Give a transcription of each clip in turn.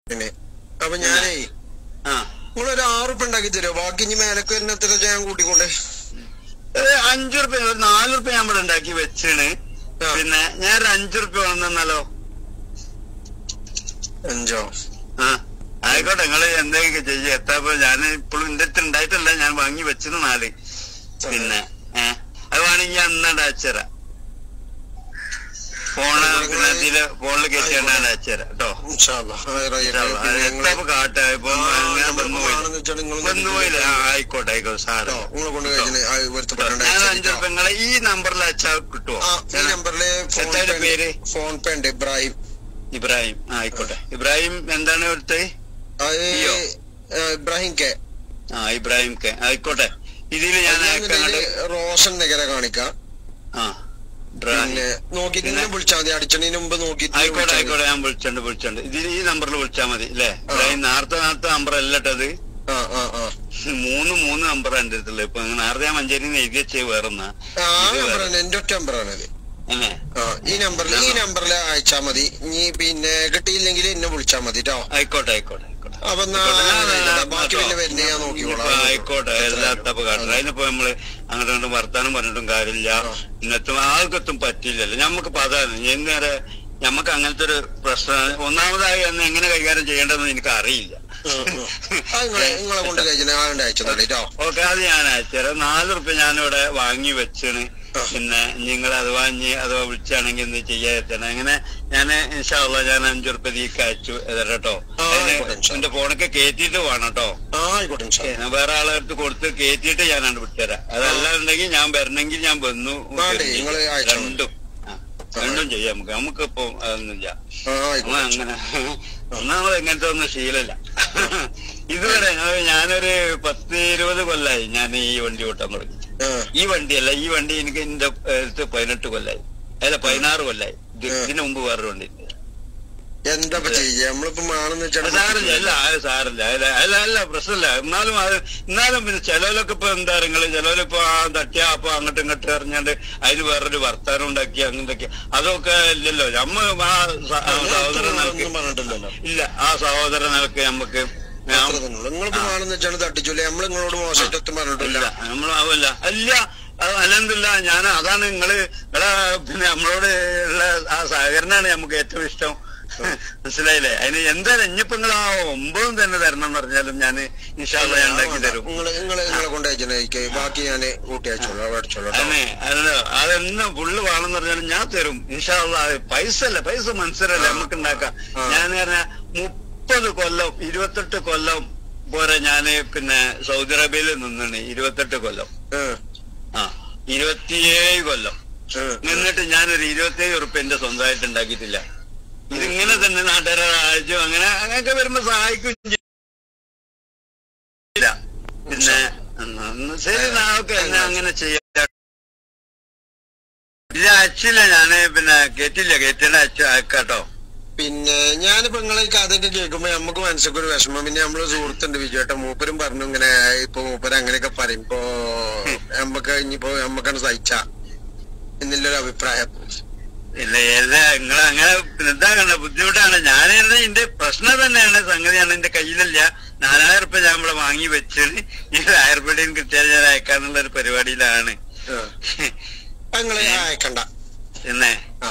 പിന്നെ അപ്പൊ ഞാനേ ആ നിങ്ങളൊരു ആറ് ഉറുപ്പ ഉണ്ടാക്കി തരുമോ ബാക്കി ഇനി മേലക്ക് വരുന്ന എത്ര ഞാൻ കൂട്ടിക്കൊണ്ടേ ഒരു അഞ്ചു റുപ്യ ഒരു നാല് റുപ്യ ഞാൻ ഇവിടെ ഉണ്ടാക്കി വെച്ചാണ് ആ. പിന്നെ ഞാൻ ഒരു അഞ്ചു റുപ്യ വന്നാലോ അഞ്ചോ ആ ആയിക്കോട്ടെ നിങ്ങള് എന്തെങ്കിലും ചെയ്യുക എത്താപ്പോ ഞാൻ ഇപ്പോഴും എന്റെ അടുത്ത് ഉണ്ടായിട്ടല്ല ഞാൻ വാങ്ങി വെച്ചത് നാല് പിന്നെ ഏഹ് അത് വേണമെങ്കിൽ അന്നാണ്ട് അയച്ചുതരാം ഫോണ് പിന്നെ ഇതില് ഫോണിൽ കയറ്റിയാണ്ട് അയച്ചുതരാം കേട്ടോ ഇൻഷാല്ലാ. ആ, റൈറ്റ്. പിന്നെ നിങ്ങള് എത്താപ്പോ കാട്ടെ ഇപ്പൊ ആ, അങ്ങനെ നമ്മളിപ്പോ വന്നു പോയില്ല ആണെന്ന് വെച്ചാൽ നിങ്ങള് വന്നു പോയില്ല ആ, ആയിക്കോട്ടെ ആയിക്കോട്ടെ സാറ് കേട്ടോ, നിങ്ങളെ കൊണ്ട് കഴിഞ്ഞ് ആ, പൊരുത്തപ്പെടേണ്ട ഞാൻ ശരി, അഞ്ചു കേട്ടോ. റുപ്യ നിങ്ങളെ ഈ നമ്പറിൽ അയച്ചാൽ കിട്ടുമോ ആ ഈ നമ്പറില് ഫോൺ എത്ര പേ പേര്? ഉണ്ട്. ഫോൺ പേ ഉണ്ട് ഇബ്രാഹിം ഇബ്രാഹിം ആ, ആയിക്കോട്ടെ ഇബ്രാഹിം എന്താണ് ഇവിടുത്തെ അത് ഇയ്യോ. ആ, ഇബ്രാഹിം കെ ആ ഇബ്രാഹിം കെ ആയിക്കോട്ടെ ഇതിൽ ഞാൻ അയക്കാം അല്ലാന്നുണ്ടെങ്കില് റോഷൻ നഗര കാണിക്കാം ആ ഇബ്രാഹിം പിന്നെ നോക്കിയിട്ട് പിന്നെ? ഇന്നെ വിളിച്ചാൽ മതി അടിച്ചതിന് മുമ്പ് നോക്കിയിട്ട് ആയിക്കോട്ടെ വിളിച്ചാൽ മതി. ആയിക്കോട്ടെ ഞാൻ വിളിച്ചോണ്ട് വിളിച്ചോണ്ട് ഇതിൽ ഈ നമ്പറിൽ വിളിച്ചാൽ മതി അല്ലേ ഇബ്രാഹിം നേരത്തെ നേരത്തെ നമ്പർ അല്ല ഇട്ടത് ആ ആ ആ മൂന്ന് മൂന്ന് നമ്പർ എന്റെ അടുത്തുള്ളത് ഇപ്പൊ നേരത്തെ ഞാൻ മഞ്ചേരി എഴുതി വെച്ചേ വേറെന്നാ ആ ഇത് നമ്പറാണ് എന്റെ ഒറ്റ നമ്പറാണ് ഇത് അല്ലേ ആ ഈ നമ്പറിൽ ഈ നമ്പറിൽ അയച്ചാ മതി ഇനി പിന്നെ കിട്ടിയില്ലെങ്കിൽ എന്നെ വിളിച്ചാ മതി കേട്ടോ ആയിക്കോട്ടെ ആയിക്കോട്ടെ ആയിക്കോട്ടെ അപ്പൊ എന്നാ ആയിക്കോട്ടെ. ബാക്കി പിന്നെ വരുന്നേ ഞാൻ നോക്കിക്കോളാം ഇനിയിപ്പോ ആയിക്കോട്ടെ എല്ലാത്തപ്പോ കാട്ടില്ല അതിനിപ്പോ നമ്മള് അങ്ങോട്ടും ഇങ്ങോട്ടും വർത്താനം പറഞ്ഞിട്ടും കാര്യമില്ല ഇന്നത്തെ ആൾക്കൊത്തും പറ്റില്ലല്ലോ ഞമ്മക്ക് അതാണ് എന്നേരെ ഞമ്മക്ക് അങ്ങനത്തെ ഒരു പ്രശ്നം ഒന്നാമതായി അന്ന് എങ്ങനെ കൈകാര്യം ചെയ്യേണ്ടതെന്ന് എനിക്ക് അറിയില്ല ഉം, ഉം. ആ നിങ്ങളെ നിങ്ങളെ കൊണ്ട് കഴിച്ചാൽ ആളുണ്ട് അയച്ചു തന്നെ കേട്ടോ ഓക്കെ അത് ഞാൻ അയച്ചുതരാം നാല് റുപ്യ ഞാനിവിടെ വാങ്ങി വെച്ചാണ് ആ. പിന്നെ നിങ്ങൾ അഥവാ ഇനി അഥവാ വിളിച്ചാണെങ്കിൽ എന്ത് ചെയ്യാത്തന്നെ അങ്ങനെ ഞാൻ ഇൻഷാള്ള ഞാൻ അഞ്ചു റുപ്യ തീക്ക് അയച്ചു തരാം കേട്ടോ ആ, അതിന് ആയിക്കോട്ടെ, ഇൻഷാ എന്റെ ഫോണൊക്കെ കേറ്റിയിട്ട് വേണം കേട്ടോ ആ ആയിക്കോട്ടെ ഇൻഷാ അല്ലാ. ഞാൻ വേറെ ആളെ അടുത്ത് കൊടുത്ത് കേറ്റിയിട്ട് ഞാൻ കണ്ടു വിട്ടുതരാം അതല്ലാന്നുണ്ടെങ്കിൽ ഞാൻ വരണമെങ്കിൽ ഞാൻ വന്നു വേണ്ടേ, നിങ്ങള് അയച്ചോ. രണ്ടും ആ, രണ്ടും ചെയ്യാം നമുക്ക് നമുക്കിപ്പോ അതൊന്നുമില്ല ആ നമ്മൾ ആയിക്കോട്ടെ അങ്ങനെ ഒന്നാമത് എങ്ങനത്തെ ഒന്നും ശീലമില്ല ഇതുവരെ ഞാൻ- ഞാനൊരു പത്ത് ഇരുപത് കൊല്ലായി ഞാൻ ഈ വണ്ടി ഓട്ടാൻ തുടങ്ങി ആ ഈ വണ്ടിയല്ല ഈ വണ്ടി എനിക്ക് എന്റെ അടുത്ത് പതിനെട്ട് കൊല്ലായി അല്ല പതിനാറ് കൊല്ലായി ഇത് ഉം. ഇതിന് മുമ്പ് വേറൊരു വണ്ടി എന്താ ഇപ്പൊ ചെയ്യാ നമ്മളിപ്പോ മാണെന്ന് അത് സാറില്ല അല്ല അത് സാറില്ല അല്ല അല്ല അല്ല പ്രശ്നമില്ല എന്നാലും അത് എന്നാലും പിന്നെ ചിലവിലൊക്കെ ഇപ്പൊ എന്താ നിങ്ങള് ചിലവിലിപ്പോ ആ തട്ടിയ അപ്പൊ അങ്ങോട്ടും ഇങ്ങോട്ടും എറിഞ്ഞാണ്ട് അതിന് വേറൊരു വർത്താനം ഉണ്ടാക്കി അങ്ങനത്തെ അതൊക്കെ ഇല്ലല്ലോ നമ്മ ആ സ- ആ സഹോദരൻ നിലക്ക് ഒന്നും പറഞ്ഞിട്ടില്ലല്ലോ ഇല്ല ആ സഹോദര നിലക്ക് നമുക്ക് ഞാൻ- അത്ര തന്നെ ഉള്ളൂ നിങ്ങളിപ്പോ മാണെന്ന് വെച്ചാണ് തട്ടിച്ചൂല്ലേ നമ്മൾ നിങ്ങളോട് മോശമായിട്ടൊന്നും പറഞ്ഞിട്ടില്ല ഇല്ല നമ്മൾ ആവല്ല അല്ല അല്ലെന്നില്ല ഞാൻ അതാണ് നിങ്ങള് നിങ്ങളെ പിന്നെ നമ്മളോട് ഉള്ള ആ സഹകരണമാണ് നമുക്ക് ഏറ്റവും ഇഷ്ടം മനസ്സിലായില്ലേ അതിന് എന്തായാലും ഇനിയിപ്പോ നിങ്ങൾ ആ ഒമ്പതും തന്നെ തരണം എന്ന് പറഞ്ഞാലും ഞാൻ ഇൻഷാല്ല ഞാൻ ഉണ്ടാക്കി തരും നിങ്ങള് നിങ്ങള് നിങ്ങളെ കൊണ്ട് അയച്ചു ബാക്കി ഞാൻ കൂട്ടി അയച്ചോളൂ അവിടെ അടിച്ചോളൂ കേട്ടോ. അതെ അല്ല അതെന്നെ ഫുള്ള് വേണമെന്ന് പറഞ്ഞാലും ഞാൻ തരും ഇൻഷാല്ല പൈസ അല്ല പൈസ മനസ്സിലല്ലേ നമുക്ക് ഉണ്ടാക്കാം ആ. ഞാൻ പറഞ്ഞ മുപ്പത് കൊല്ലം ഇരുപത്തെട്ട് കൊല്ലം പോരെ ഞാന് പിന്നെ സൗദി അറേബ്യയിൽ നിന്നാണ് ഇരുപത്തെട്ട് കൊല്ലം ഉം, ആ ഇരുപത്തിയേഴ് കൊല്ലം ഉം, ഉം. നിന്നിട്ട് ഞാനൊരു ഇരുപത്തിയേഴ് ഉറുപ്പ് എന്റെ സ്വന്തമായിട്ട് ഉണ്ടാക്കിയിട്ടില്ല ഇതിങ്ങനെ തന്നെ നാട്ടുകാരെ സഹായിച്ചു അങ്ങനെ അങ്ങനെയൊക്കെ വരുമ്പോ സഹായിക്കും ചെയ്യില്ല പിന്നെ എന്നാ, എന്നാ ശരി നാളൊക്കെ എന്നെ അങ്ങനെ ചെയ്യാം ഇല്ല അയച്ചില്ല ഞാന് പിന്നെ കേട്ടില്ല കേട്ടില്ല അയച്ചു അയക്കാട്ടോ പിന്നെ ഞാനിപ്പോ നിങ്ങളെ ഈ കഥയൊക്കെ കേൾക്കുമ്പോ നമുക്ക് മനസ്സിലൊക്കെ ഒരു വിഷമം പിന്നെ നമ്മള് സുഹൃത്തുണ്ട് വിജയേട്ടൻ മൂപ്പരും പറഞ്ഞു ഇങ്ങനെ ഇപ്പൊ മൂപ്പര് അങ്ങനെയൊക്കെ പറയുമ്പോ നമ്മക്ക് ഇനിയിപ്പോ നമ്മക്കാണ് സഹിച്ച എന്നുള്ളൊരു അഭിപ്രായം ഇല്ല എല്ലാ നിങ്ങൾ അങ്ങനെ ഇതാകണ്ട ബുദ്ധിമുട്ടാണ് ഞാൻ എന്റെ പ്രശ്നം തന്നെയാണ് സംഗതിയാണ് എന്റെ കയ്യിലില്ല നാലായിരം റുപ്യ ഞാൻ ഇവിടെ വാങ്ങി വെച്ചത് ഈ ആയിരം റുപ്യയും കിട്ടിയാൽ ഞാൻ അയക്കാന്നുള്ള ഒരു പരിപാടിയിലാണ് നിങ്ങള് അയക്കണ്ട പിന്നെ ആ.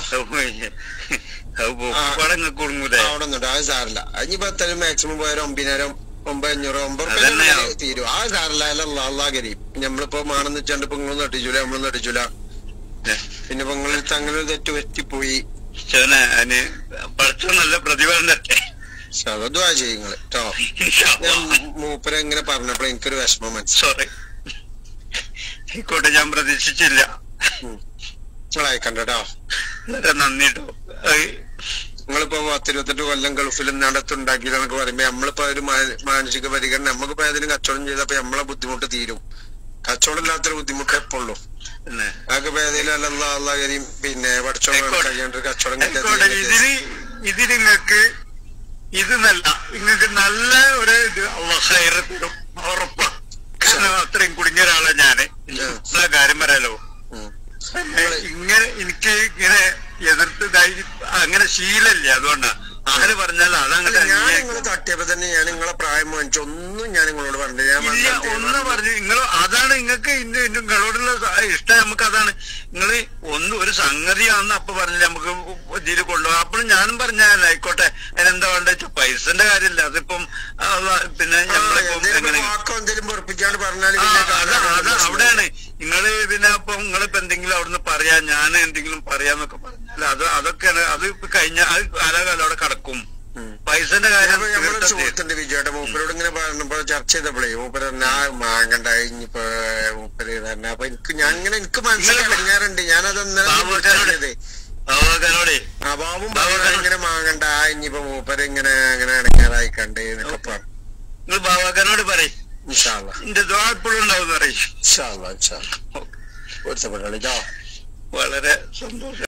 പടങ്ങ കുടുങ്ങൂലേ അവിടെ നിന്നുണ്ട് അത് സാറില്ല ഇനിയിപ്പോ എത്രയും മാക്സിമം പോയാലും ഒമ്പതിനായിരം ഒമ്പത് അഞ്ഞൂറ് ഒമ്പത് അതന്നെ റുപ്യ ആവും. തീരും ആ സാറില്ല അല്ല അള്ളാ കരീം നമ്മളിപ്പോ മാണെന്ന് വെച്ചാണ്ട് ഇപ്പൊ നിങ്ങളൊന്നും നട്ടിച്ചൂല നമ്മളൊന്നും നട്ടിച്ചൂല പിന്നെ ഇപ്പൊ നിങ്ങൾ അങ്ങനെ ഒരു തെറ്റ് പറ്റിപ്പോയി ചോനെ അതിന് പഠിച്ച നല്ല പ്രതിഫലം തട്ടെ ശതദ്വാ ചെയ്യും നിങ്ങള് കേട്ടോ ഞാൻ മൂപ്പരെ ഇങ്ങനെ പറഞ്ഞപ്പോ എനിക്കൊരു വിഷമം മനസ്സിലായി സോറി ആയിക്കോട്ടെ ഞാൻ പ്രതീക്ഷിച്ചില്ല നിങ്ങൾ അയക്കണ്ട കേട്ടോ വളരെ നന്ദി കേട്ടോ നിങ്ങളിപ്പോ പത്തിരുപത്തെട്ട് കൊല്ലം ഗൾഫിൽ നടത്തുണ്ടാക്കിയെന്നൊക്കെ പറയുമ്പോ നമ്മളിപ്പോ ഒരു മാ- മാനസിക പരിഗണന നമുക്കിപ്പോ ഏതെങ്കിലും കച്ചവടം ചെയ്തപ്പോ നമ്മളെ ബുദ്ധിമുട്ട് തീരും കച്ചവടം ഇല്ലാത്തൊരു ബുദ്ധിമുട്ട് എപ്പോഴുള്ളൂ പിന്നെ അതൊക്കെ ഏതെങ്കിലും അല്ല അള്ളാ കരിയും പിന്നെ പഠിച്ചോ ആയിക്കോട്ടെ. കഴിയാണ്ട് കച്ചവടം ആയിക്കോട്ടെ കിട്ടിയ ഇതിന് ഇതിന് നിങ്ങൾക്ക് ഇത് നല്ല നിങ്ങൾക്ക് നല്ല ഒരു ഇത് അള്ളാഹ് ഹൈറ് തരും ഉറപ്പാ കാരണം അത്രയും കുടുങ്ങിയ ഒരാളെ ഞാന് എല്ലാ കാര്യം പറയാലോ ഇങ്ങനെ എനിക്ക് ഇങ്ങനെ എതിർത്ത് ഇതായി അങ്ങനെ ശീലമില്ല അതുകൊണ്ടാ ആര് പറഞ്ഞാലും അല്ല അതങ്ങോട്ട് ഞാൻ അംഗീകരിക്കും. നിങ്ങളെ തട്ടിയപ്പോ തന്നെ ഞാൻ നിങ്ങളെ പ്രായം വാങ്ങിച്ചു ഒന്നും ഞാൻ നിങ്ങളോട് പറഞ്ഞില്ല ഞാൻ ഇല്ല വന്നിട്ട് ഒന്ന് പറഞ്ഞു നിങ്ങൾ അതാണ് നിങ്ങൾക്ക് ഇന്ന് ഇന്ന് നിങ്ങളോടുള്ള സ- ഇഷ്ടം നമുക്ക് അതാണ് നിങ്ങൾ ഒന്ന് ഒരു സംഗതിയാണെന്ന് അപ്പൊ പറഞ്ഞില്ല നമുക്ക് ഇതിൽ കൊണ്ടുപോകാം അപ്പോഴും ഞാനും പറഞ്ഞാൽ ആയിക്കോട്ടെ അതിനെന്താ വേണ്ട വെച്ചാൽ പൈസന്റെ കാര്യമില്ല അതിപ്പം ആ, പിന്നെ ആ, നമ്മളിപ്പം എന്തേലും എങ്ങനെ വാക്കോ എന്തേലും പൊറപ്പിച്ചാണ്ട് പറഞ്ഞാൽ ആ, അതാ അതാ അവിടെയാണ് നിങ്ങള് പിന്നെ ഇപ്പൊ നിങ്ങളിപ്പോ എന്തെങ്കിലും അവിടുന്ന് പറയാ ഞാൻ എന്തെങ്കിലും പറയാന്നൊക്കെ പറഞ്ഞാൽ അത് അതൊക്കെയാണ് അത് ഇപ്പൊ കഴിഞ്ഞ അത് കാലാകാലം അവിടെ കിടക്കും പൈസന്റെ കാര്യം നമ്മളൊരു തീർത്തത് സുഹൃത്തുണ്ട് വിജയേട്ട മൂപ്പരോട് ഇങ്ങനെ പറഞ്ഞപ്പോ ചർച്ച ചെയ്തപ്പോഴേ മൂപ്പര് തന്നെ ആ മാങ്ങണ്ട ഇനിയിപ്പോ മൂപ്പര് തന്നെ അപ്പൊ എനിക്ക് ഞാൻ അങ്ങനെ എനിക്ക് മനസ്സിലാക്കാറുണ്ട് ഞാനത് ബാബുക്കാരോട് അന്നേരം അവകാരോടെ ആ ബാബും പറഞ്ഞു ഇങ്ങനെ മാങ്ങണ്ട ഇനിയിപ്പോ മൂപ്പര് ഇങ്ങനെ അങ്ങനെ ഇടങ്ങാറായി കണ്ട് എന്നൊക്കെ പറഞ്ഞു നിങ്ങൾ ബാബാക്കാരോട് പറയും ഇൻഷാല്ല എന്റെ ദ്വാ എപ്പോഴും ഉണ്ടാവും പറയും ഇൻഷാല്ല ഇൻഷാല്ല ഒരു സമയം കളിച്ചോ വളരെ സന്തോഷം